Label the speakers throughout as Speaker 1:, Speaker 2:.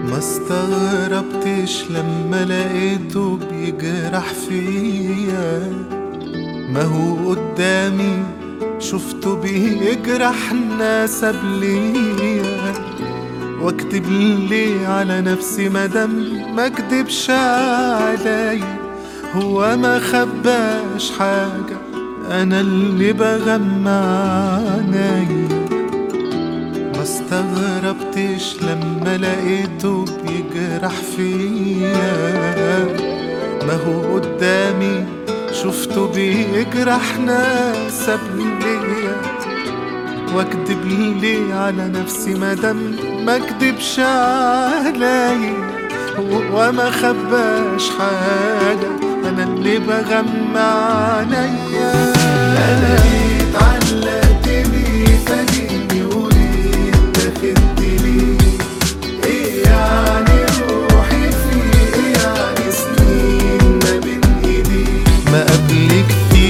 Speaker 1: ما استغربتش لما لقيته بيجرح فيا ما هو قدامي شفته بيجرح ناس قبليا واكتب ليه على نفسي مادام ما اكدبش عليا هو ما خباش حاجة انا اللي بغمى عينيا ما استغربتش لما لقيته بيجرح فيا ما هو قدامي شفته بيجرح ناس قبليا واكدب ليه على نفسي مادام ما اكدبش عليا وما خباش حاجة انا اللي بغمى عينيا انا جيت علقت بيه فاجئني وليه اتاخدت ليه ايه يعني روحي فيه ايه يعني سنين ما بين ايديه ما قبل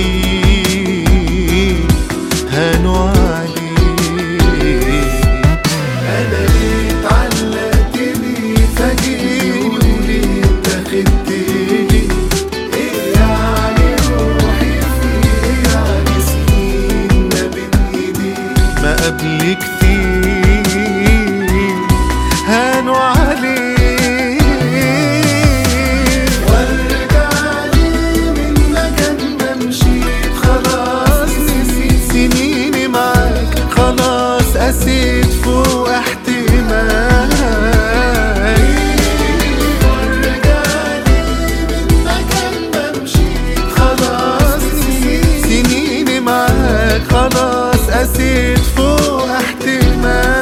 Speaker 1: كتير هانوا عليه انا ليه اتعلقت بيه فاجئني وليه اتاخدت ليه ايه يعني روحي فيه ايه يعني سنين ما بين ايديه ما قبل كتير هانوا عليه وارجع ليه من مكان ما مشيت خلاص نسيت سنيني معاك خلاص قسيت فوق احتمالي وارجع ليه من مكان ما مشيت خلاص نسيت سنيني معاك خلاص قسيت فوق احتمالي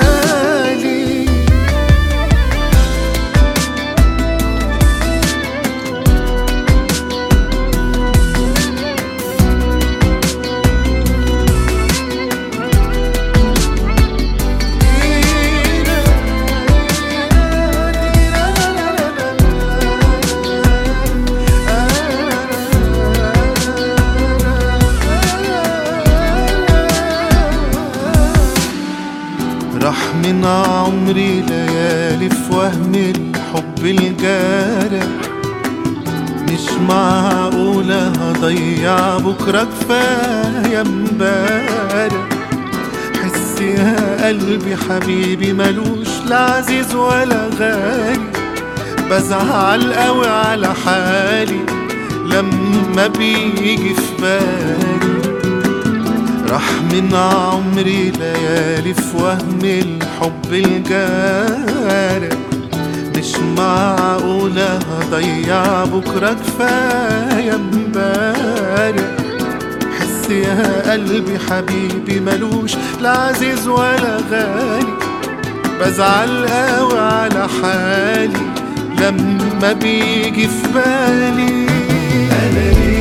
Speaker 1: راح من عمري ليالي في وهم الحب الجارح مش معقولة هضيع بكرة كفاية امبارح حس يا قلبي حبيبي ملوش لا عزيز ولا غالي بزعل قوي على حالي لما بيجي في بالي راح من عمري ليالي في وهم الحب الجارح مش معقولة هضيع بكرة كفاية امبارح حس يا قلبي حبيبي ملوش لا عزيز ولا غالي بزعل قوي على حالي لما بيجي في بالي انا ليه